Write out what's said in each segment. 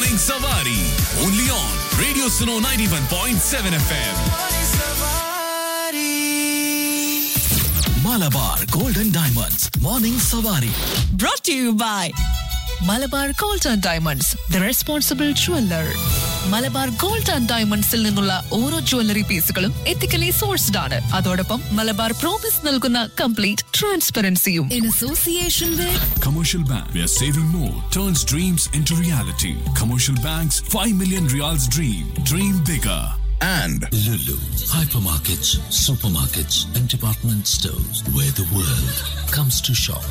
Morning Savari. Only on Radio Suno 91.7 FM. Malabar Golden Diamonds. Morning Savari. brought to you by Malabar gold and diamonds the responsible jeweller Malabar gold and ഡയമണ്ട്സിൽ നിന്നുള്ള ഓരോ jewellery പീസുകളും ethically sourced ആണ് അതോടൊപ്പം Malabar promise നൽകുന്ന complete ട്രാൻസ്പെറൻസിയും in association with Commercial Bank, where saving more turns dreams into reality. Commercial Bank's 5 million reals dream. Dream bigger. and Lulu, hypermarkets, supermarkets, and department stores where the world comes to shop.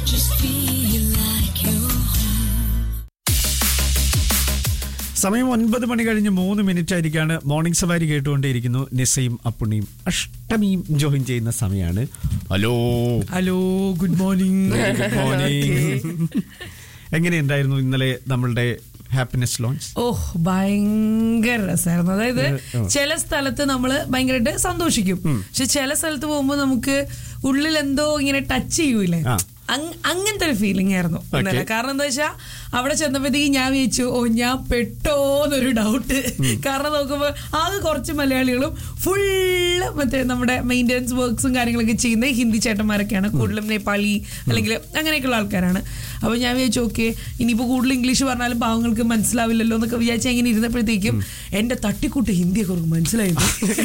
സമയം ഒൻപത് മണി കഴിഞ്ഞ് മൂന്ന് minute ആയിരിക്കാണ് morning സവാരി കേട്ടുകൊണ്ടേയിരിക്കുന്നു നിസയും അപ്പുണ്ണിയും അഷ്ടമിയും join ചെയ്യുന്ന സമയമാണ് hello hello good morning good morning എങ്ങനെയുണ്ടായിരുന്നു ഇന്നലെ നമ്മളുടെ ഹാപ്പിനെസ് ലോഞ്ച് ഓഹ് ഭയങ്കര രസമായിരുന്നു അതായത് ചില സ്ഥലത്ത് നമ്മൾ ഭയങ്കരമായിട്ട് സന്തോഷിക്കും പക്ഷെ ചില സ്ഥലത്ത് പോകുമ്പോൾ നമുക്ക് ഉള്ളിൽ എന്തോ ഇങ്ങനെ ടച്ച് ചെയ്യൂലേ ആ. അങ്- അങ്ങനത്തെ ഒരു ഫീലിംഗ് ആയിരുന്നു ഇന്നലെ. കാരണം എന്താ വെച്ചാൽ അവിടെ ചെന്നപ്പോഴത്തേക്ക് ഞാൻ വിചാരിച്ചു ഓ ഞാൻ പെട്ടോന്നൊരു ഡൗട്ട് കാരണം നോക്കുമ്പോൾ ആകെ കുറച്ച് മലയാളികളും ഫുള്ള് മറ്റേ നമ്മുടെ മെയിൻ്റെനൻസ് വർക്ക്സും കാര്യങ്ങളൊക്കെ ചെയ്യുന്ന ഹിന്ദി ചേട്ടന്മാരൊക്കെയാണ് കൂടുതലും നേപ്പാളി അല്ലെങ്കിൽ അങ്ങനെയൊക്കെയുള്ള ആൾക്കാരാണ് അപ്പൊ ഞാൻ വിചാരിച്ചു ഓക്കെ ഇനിയിപ്പോ കൂടുതൽ ഇംഗ്ലീഷ് പറഞ്ഞാലും പാവങ്ങൾക്ക് മനസ്സിലാവില്ലല്ലോ എന്നൊക്കെ വിചാരിച്ച് ഇങ്ങനെ ഇരുന്നപ്പോഴത്തേക്കും എന്റെ തട്ടിക്കൂട്ട് ഹിന്ദിയൊക്കെ അവർക്ക് മനസ്സിലായിരുന്നു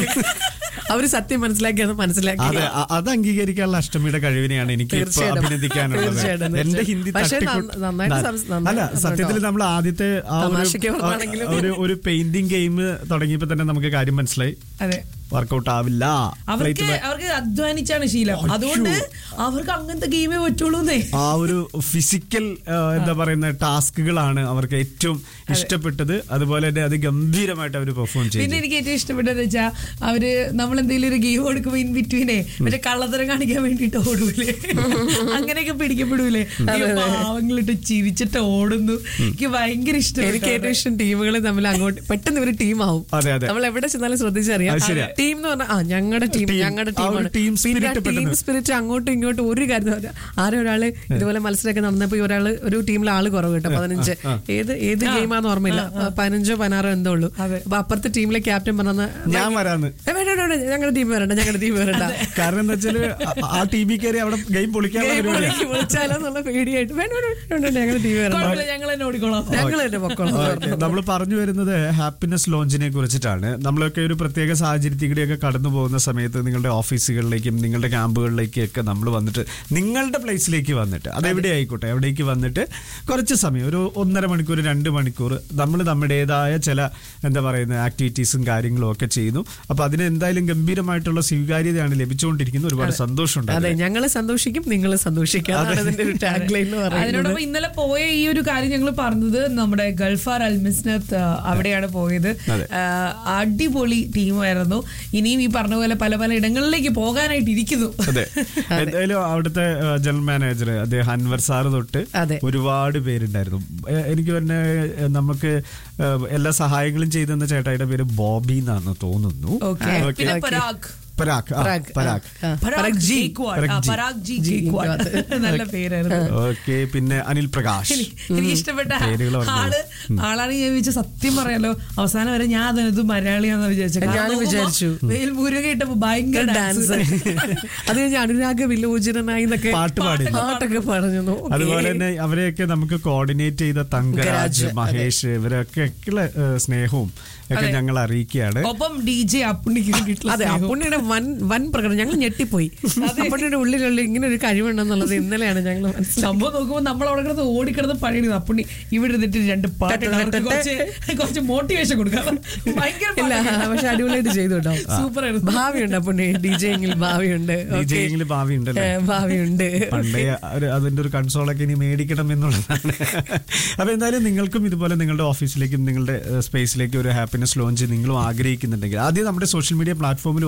അവര് സത്യം മനസ്സിലാക്കി അത് മനസ്സിലാക്കി അതെ അ- അത് അംഗീകരിക്കാനുള്ള അഷ്ടമിയുടെ കഴിവിനെയാണ് എനിക്ക് ഇപ്പൊ തീർച്ചയായിട്ടും. അഭിനന്ദിക്കാനുള്ളത് തീർച്ചയായിട്ടും, എന്റെ തീർച്ചയായും. ഹിന്ദി പക്ഷേ തട്ടിക്കൂട്ട് നന്ന- നന്നായിട്ട് സംസ്- നന്നായി അല്ല പറഞ്ഞു സത്യത്തിൽ കേട്ടോ. നമ്മൾ ആദ്യത്തെ ആ തമാശയ്ക്ക് ഒരു പറഞ്ഞാണെങ്കിലും. ഒരു ഒരു പെയിന്റിംഗ് ഗെയിം തുടങ്ങിയപ്പോ തന്നെ നമുക്ക് കാര്യം മനസ്സിലായി അതെ വർക്കൗട്ട് ആവില്ല അവർക്ക് Flight back. അവർക്ക് അധ്വാനിച്ചാണ് ശീലം അതുകൊണ്ട് അവർക്ക് അങ്ങനത്തെ ഗെയിമേ പറ്റുള്ളൂന്നേ ആ ഒരു ഫിസിക്കൽ എന്താ പറയുന്ന ടാസ്കുകളാണ് അവർക്ക് ഏറ്റവും ഇഷ്ടപ്പെട്ടത് അതുപോലെ തന്നെ അത് ഗംഭീരമായിട്ട് അവർ പെർഫോം പിന്നെ ചെയ്തു എനിക്ക് ഏറ്റവും ഇഷ്ടപ്പെട്ടത് വെച്ചാ അവര് നമ്മൾ എന്തെങ്കിലും ഒരു ഗെയിം കൊടുക്കുമ്പോ ഇൻ ബിറ്റ്വീനെ മറ്റേ കള്ളത്തരം കാണിക്കാൻ വേണ്ടിട്ട് ഓടൂലേ അങ്ങനെയൊക്കെ പിടിക്കപ്പെടൂലേ ഈ പാവങ്ങളിട്ട് ചിരിച്ചിട്ട് ഓടുന്നു എനിക്ക് ഭയങ്കര എനിക്ക് ഏറ്റവും ഇഷ്ടപ്പെട്ടു ഇഷ്ടം ടീമുകൾ തമ്മിൽ അങ്ങോട്ട് പെട്ടെന്ന് ഇവര് ടീമാവും അതെ, അതെ. നമ്മൾ എവിടെ ചെന്നാലും ശ്രദ്ധിച്ചറിയാം അത് ശരിയാ. ടീം എന്ന് പറഞ്ഞാൽ ആ ഞങ്ങളുടെ ടീം Team. ഞങ്ങളുടെ ആ ഒരു ടീമാണ് team spirit ടീം പെട്ടെന്ന്. സ്പിരിറ്റ് അങ്ങോട്ടും ഇങ്ങോട്ടും ഒരു കാര്യം ആരോ ഒരാള് ഇതുപോലെ മത്സരമൊക്കെ നടന്നപ്പോ ഈ ഒരാള് ഒരു ടീമിൽ ആള് കുറവ് കേട്ടോ പതിനഞ്ച് ഏത് ഏത് ഗെയിമാന്ന് ഓർമ്മയില്ല പതിനഞ്ചോ പതിനാറോ എന്തോ ഉള്ളൂ അപ്പൊ അപ്പുറത്തെ ടീമിലെ ക്യാപ്റ്റൻ പറഞ്ഞ ഞാൻ വരാന്ന് ഞങ്ങളുടെ ടീം വരണ്ട ഞങ്ങളുടെ ടീം വരണ്ട കാരണം എന്താ വെച്ചാല് ആ- ആ ടീമിൽ കയറി അവിടെ ഗെയിം പൊളിക്കാനുള്ള Game പരിപാടിയാ. വിളിക്ക് വിളിച്ചാലോ എന്നുള്ള പേടിയായിട്ട് വേണ്ട വേണ്ട, വേണ്ട വേണ്ട, ഞങ്ങളുടെ ടീം വരണ്ട കുഴപ്പമില്ല ഞങ്ങൾ തന്നെ ഓടിക്കോളാം ഞങ്ങൾ തന്നെ പൊക്കോളാം നമ്മൾ പറഞ്ഞു വരുന്നത് ഹാപ്പിനെസ് ലോഞ്ചിനെ കുറിച്ചിട്ടാണ് നമ്മളൊക്കെ ഒരു പ്രത്യേക സാഹചര്യത്തിലൂടെയൊക്കെ കടന്നു പോകുന്ന സമയത്ത് നിങ്ങളുടെ ഓഫീസുകളിലേക്കും നിങ്ങളുടെ ക്യാമ്പുകളിലേക്കും ഒക്കെ നമ്മൾ വന്നിട്ട് നിങ്ങളുടെ പ്ലേസിലേക്ക് വന്നിട്ട് അതെവിടെ ആയിക്കോട്ടെ എവിടേക്ക് വന്നിട്ട് കുറച്ച് സമയം ഒരു ഒന്നര മണിക്കൂർ രണ്ട് മണിക്കൂർ നമ്മൾ നമ്മുടേതായ ചില എന്താ പറയുന്ന ആക്ടിവിറ്റീസും കാര്യങ്ങളും ഒക്കെ ചെയ്യുന്നു അപ്പൊ അതിന് എന്തായാലും ഗംഭീരമായിട്ടുള്ള സ്വീകാര്യതയാണ് ലഭിച്ചുകൊണ്ടിരിക്കുന്നത് ഒരുപാട് സന്തോഷമുണ്ട് അതെ അതിൽ. ഞങ്ങള് സന്തോഷിക്കും നിങ്ങൾ സന്തോഷിക്കുക അതാണ് ഇതിന്റെ ഒരു ടാഗ് ലൈൻ എന്ന് പറയുന്നത് അതിനോടൊപ്പം ഇന്നലെ പോയ ഈ ഒരു കാര്യം ഞങ്ങൾ പറഞ്ഞത് നമ്മുടെ ഗൾഫാർ അൽമിസ്നത്ത് അവിടെയാണ് പോയത് അതെ. ആ, അടിപൊളി ടീമായിരുന്നു ഇനിയും ഈ പറഞ്ഞ പോലെ പല പല ഇടങ്ങളിലേക്ക് പോകാനായിട്ട് ഇരിക്കുന്നു അതെ എന്തായാലും അവിടുത്തെ ഏഹ്, ജനറൽ മാനേജർ അദ്ദേഹം അൻവർ സാറ് തൊട്ട് അതെ. ഒരുപാട് പേരുണ്ടായിരുന്നു ഏഹ്, എനിക്ക് തന്നെ ഏഹ്, നമുക്ക് ഏഹ്, എല്ലാ സഹായങ്ങളും ചെയ്തെന്ന ചേട്ടായിയുടെ പേര് ബോബി എന്നാണ് തോന്നുന്നു ഓക്കെ ഓക്കെ. പിന്നെ പരാഗ് പരാഗ് ആ, പരാഗ്, പരാഗ് ആ. പരാഗ് പരാഗ് ജി. ജയ്ക്വാഡ്. ആ, പരാഗ് ജി. പരാഗ് ജി ജി ജയ്ക്വാഡ്. നല്ല പേരായിരുന്നു ഓക്കെ പിന്നെ അനിൽ പ്രകാശ് എനിക്ക് ഇഷ്ടപ്പെട്ട പേരുകൾ പറഞ്ഞു. ആള് ആളാണ് ഞാൻ വിചാരിച്ച സത്യം പറയാലോ അവസാനം വരെ ഞാൻ അതിനത് മലയാളിയാന്ന് വിചാരിച്ചു ഞാനും വിചാരിച്ചു. വേൽമുരുക ഇട്ടപ്പോ ഭയങ്കര ഡാൻസ് ഡാൻസ് അത് കഴിഞ്ഞ് അനുരാഗ വിലോചനായി എന്നൊക്കെ പാട്ട് പാടി പാട്ടൊക്കെ പറഞ്ഞു നോക്കി. അതുപോലെ തന്നെ അവരെയൊക്കെ നമുക്ക് കോർഡിനേറ്റ് ചെയ്ത തങ്കരാജ് തങ്കരാജ്, അതെ. മഹേഷ് ഇവരൊക്കെ ഉള്ള ഏഹ്, സ്നേഹവും ഒക്കെ അതെ. ഞങ്ങൾ അറിയിക്കുകയാണ് ഒപ്പം ഡി ജെ അപ്പുണ്ണിക്ക് വേണ്ടിയിട്ടുള്ള അതെ സ്നേഹവും. അപ്പുണ്ണിയുടെ വൻ വൻ പ്രകടനം ഞങ്ങൾ ഞെട്ടിപ്പോയി അപ്പുണ്ണിയുടെ ഉള്ളിലുള്ള ഇങ്ങനെ ഒരു കഴിവുണ്ടെന്നുള്ളത് ഇന്നലെയാണ് ഞങ്ങൾ മനസ്സിലാക്കി സംഭവം നോക്കുമ്പോ നമ്മൾ അവിടെ കിടന്ന് ഓടിക്കിടന്ന് പണിയാണ് അപ്പുണ്ണി ഇവിടെ ഇരുന്നിട്ട് രണ്ട് പാട്ട് അവർക്ക് കുറച്ച് കുറച്ച് മോട്ടിവേഷൻ കൊടുക്കാം ഭയങ്കര ഇല്ല പാട്ടൊക്കെയാ. പക്ഷെ അടിപൊളിയായിട്ട് ചെയ്തു കേട്ടോ സൂപ്പർ ആയിരുന്നു ഭാവിയുണ്ട് അപ്പുണ്ണി ഡി ജെയെങ്കിൽ ഭാവിയുണ്ട് Okay. ഡിജെയെങ്കിൽ ഭാവി ഉണ്ടല്ലേ ഏ, ഭാവിയുണ്ട് പണ്ടേ ഒരു അതിന്റെ ഒരു കൺസോളൊക്കെ ഇനി മേടിക്കണം എന്നുള്ളതാണ് അപ്പൊ എന്തായാലും നിങ്ങൾക്കും ഇതുപോലെ നിങ്ങളുടെ ഓഫീസിലേക്കും നിങ്ങളുടെ സ്പേസിലേക്കും ഒരു ഹാപ്പിനെസ് ലോഞ്ച് നിങ്ങളും ആഗ്രഹിക്കുന്നുണ്ടെങ്കിൽ ആദ്യം നമ്മുടെ സോഷ്യൽ മീഡിയ പ്ലാറ്റ്ഫോമിൽ വന്നിട്ടുണ്ടെങ്കിൽ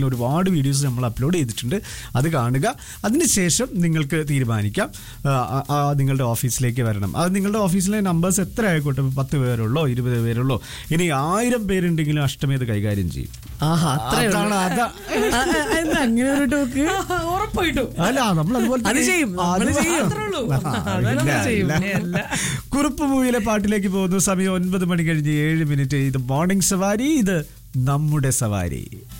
ചാനലിൽ ഒരുപാട് വീഡിയോസ് നമ്മൾ അപ്ലോഡ് ചെയ്തിട്ടുണ്ട് അത് കാണുക അതിനുശേഷം നിങ്ങൾക്ക് തീരുമാനിക്കാം ആ, ആ, ആ, നിങ്ങളുടെ ഓഫീസിലേക്ക് വരണം അത് നിങ്ങളുടെ ഓഫീസിലെ നമ്പേഴ്സ് എത്ര ആയിക്കോട്ടെ ഇപ്പൊ പത്ത് പേരുള്ളോ ഇരുപത് പേരുള്ളോ ഇനി ആയിരം പേരുണ്ടെങ്കിലും അഷ്ടമി അത് കൈകാര്യം ചെയ്യും ആഹാ അത്രേ ഉള്ളൂ. അതാണ് അതാ ആ, ആ, എന്താ അങ്ങനെ ഒരു ടോക്ക് ഉറപ്പായിട്ടും അല്ല നമ്മൾ അതുപോലെ അത് ചെയ്യും, നമ്മള് ചെയ്യും. അത്രേ ഉള്ളൂ. ആ, അതല്ല ഇല്ല, ചെയ്യും. ഇല്ല. അല്ല. കുറുപ്പ് മൂവിയിലെ പാട്ടിലേക്ക് പോകുന്നു സമയം ഒൻപത് മണി കഴിഞ്ഞ് ഏഴ് മിനിറ്റ് ഇത് മോർണിംഗ് സവാരി ഇത് നമ്മുടെ സവാരി